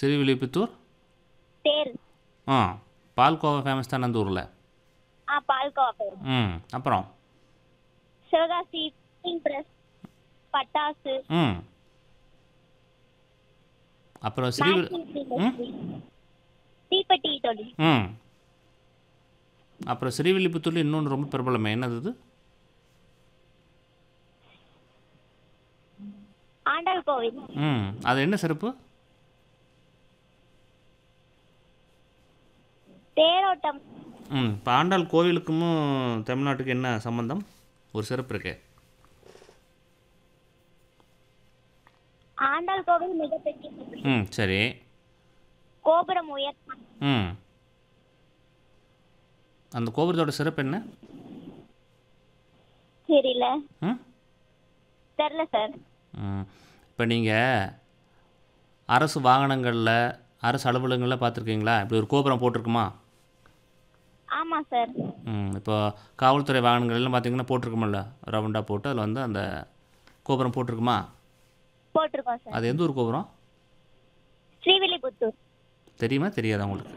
ஸ்ரீவில்லிபுத்தூர் தேர் ஆ பால்கோவா ஃபேமஸ் தானே அந்த ஊரில் ஆ பால்கோவா பேர் ம் அப்புறம் சிவகாசி பிரிண்டிங் பிரஸ் பட்டாசு ம் அப்புறம் ஸ்ரீ தீப்பெட்டி தொழில் ம் அப்புறம் ஸ்ரீவில்லிபுத்தூரில் இன்னொன்று ரொம்ப பிரபலமே என்னது இது ஆண்டாள் கோவில் ம் அது என்ன சிறப்பு தேரோட்டம் ம் இப்போ ஆண்டாள் கோவிலுக்கும் தமிழ்நாட்டுக்கு என்ன சம்பந்தம் ஒரு சிறப்பு இருக்கே ஆண்டாள் கோவில் மிகப்பெரிய கோவில். ம் சரி கோபுரம் உயர் ம் அந்த கோபுரத்தோட சிறப்பு என்ன தெரியல ம் தெரில சார் ம் இப்போ நீங்கள் அரசு வாகனங்களில் அரசு அலுவலகங்களில் பார்த்துருக்கீங்களா இப்படி ஒரு கோபுரம் போட்டிருக்குமா ஆமா சார் ம் இப்போ காவல்துறை வாகனங்கள் எல்லாம் பார்த்தீங்கன்னா போட்டிருக்குமில்ல ரவுண்டாக போட்டு அதில் வந்து அந்த கோபுரம் போட்டிருக்குமா போட்டிருக்கோம் சார் அது எந்த ஊர் கோபுரம் ஸ்ரீவில்லிபுத்தூர் தெரியுமா தெரியாதா உங்களுக்கு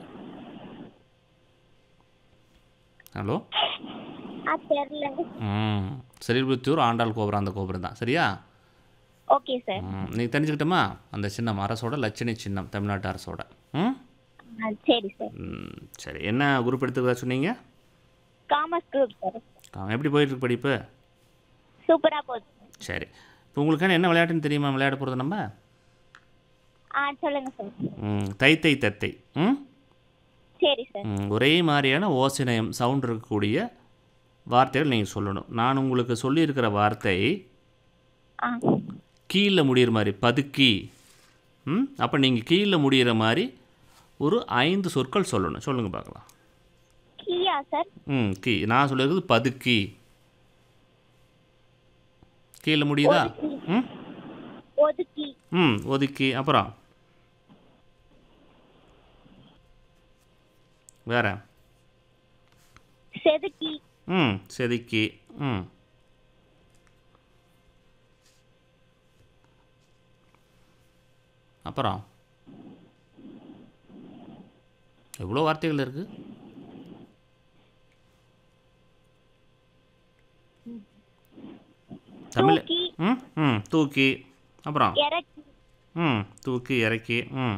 ஹலோ ஆ தெரில ம் ஸ்ரீவில்லிபுத்தூர் ஆண்டாள் கோபுரம் அந்த கோபுரம் தான் சரியா ஓகே சார் ம் நீங்கள் தெரிஞ்சுக்கிட்டோமா அந்த சின்னம் அரசோட லட்சணை சின்னம் தமிழ்நாட்டு அரசோட ம் ஆ, சரி சார் ம், சரி என்ன குரூப் எடுத்துக்கிறதா சொன்னீங்க காமர்ஸ் குரூப் சார் ஆ, எப்படி போயிட்டுருக்கு படிப்பு சூப்பரா போகுது சரி இப்போ உங்களுக்கான என்ன விளையாட்டுன்னு தெரியுமா விளையாட போகிறது நம்ம ஆ சொல்லுங்க சார் ம், தை தை தத்தை ம் சரி சார் ம், ஒரே மாதிரியான ஓசைநயம் சவுண்ட் இருக்கக்கூடிய வார்த்தைகள் நீங்கள் சொல்லணும் நான் உங்களுக்கு சொல்லியிருக்கிற வார்த்தை ஆ கீழே முடியிற மாதிரி பதுக்கி ம் அப்போ நீங்கள் கீழே முடியிற மாதிரி ஒரு ஐந்து சொற்கள் சொல்லணும் சொல்லுங்கள் பார்க்கலாம் கீயா சார் ம் கீ நான் சொல்லியிருக்கிறது பதுக்கி கீழே முடியுதா ம் ஒதுக்கி ம் ஒதுக்கி அப்புறம் வேற செதுக்கி ம் செதுக்கி ம் அப்புறம் எவ்வளோ வார்த்தைகள் இருக்குது தமிழ் தூக்கி ம் ம் தூக்கி அப்புறம் இறக்கி ம் தூக்கி இறக்கி ம்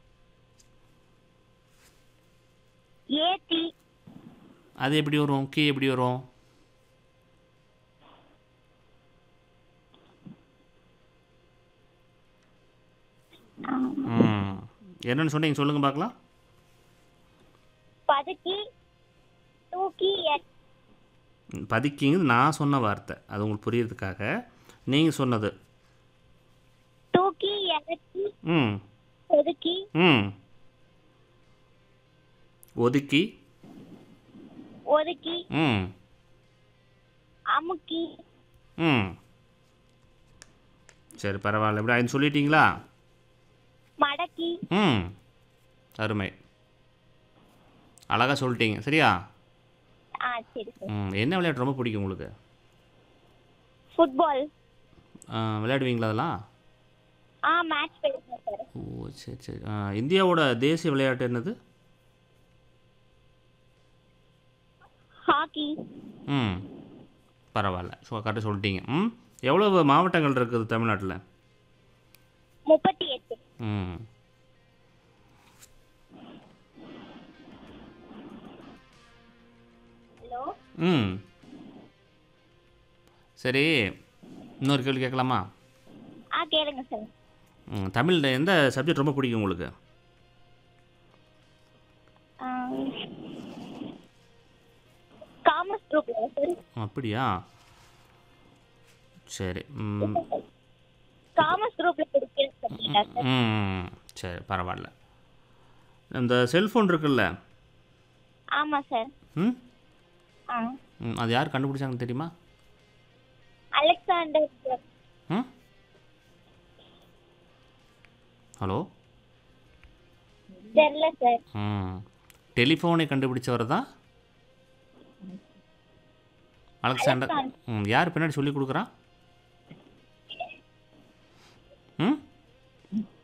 ஏத்தி அது எப்படி வரும் கீ எப்படி வரும் ஆ, ம் என்னன்னு சொன்னீங்க சொல்லுங்க பார்க்கலாம் பதுக்கி தூக்கி இறக்கி ம், பதுக்கிங்கிறது நான் சொன்ன வார்த்தை அது உங்களுக்கு புரியறதுக்காக நீங்கள் சொன்னது தூக்கி இறக்கி ம் ஒதுக்கி ம் ஒதுக்கி ஒதுக்கி ம் அமுக்கி ம் சரி பரவாயில்ல எப்படி ஐந்து சொல்லிட்டீங்களா மடக்கி ம் அருமை அழகாக சொல்லிட்டீங்க சரியா ஆ சரி சார் ம் என்ன விளையாட்டு ரொம்ப பிடிக்கும் உங்களுக்கு ஃபுட்பால் ஆ, விளையாடுவீங்களா அதெல்லாம் ஆ மேட்ச் போயிருக்கேன் சார் ஓ சரி சரி ஆ, இந்தியாவோட தேசிய விளையாட்டு என்னது ஹாக்கி ம் பரவாயில்ல ஸோ கரெக்டாக சொல்லிட்டீங்க ம் எவ்வளோ மாவட்டங்கள் இருக்குது தமிழ்நாட்டில் முப்பத்தி எட்டு ம் ஹலோ ம் சரி இன்னொரு கேள்வி கேட்கலாமா ஆ கேளுங்க சார் ம் தமிழில் எந்த சப்ஜெக்ட் ரொம்ப பிடிக்கும் உங்களுக்கு காமர்ஸ் குரூப்ல சார் அப்படியா சரி ம் காமர்ஸ் குரூப்ல பிடிக்கிற சப்ஜெக்டா சார் ம் சரி பரவாயில்ல இந்த செல்ஃபோன் இருக்குல்ல ஆமா சார் ம் ஆ ம், அது யார் கண்டுபிடிச்சாங்கன்னு தெரியுமா அலெக்சாண்டர் சார் ம் ஹலோ தெரியல சார் ம் டெலிஃபோனை கண்டுபிடிச்சவர் தான் அலெக்சாண்டர் ம் யார் பின்னாடி சொல்லி கொடுக்குறான்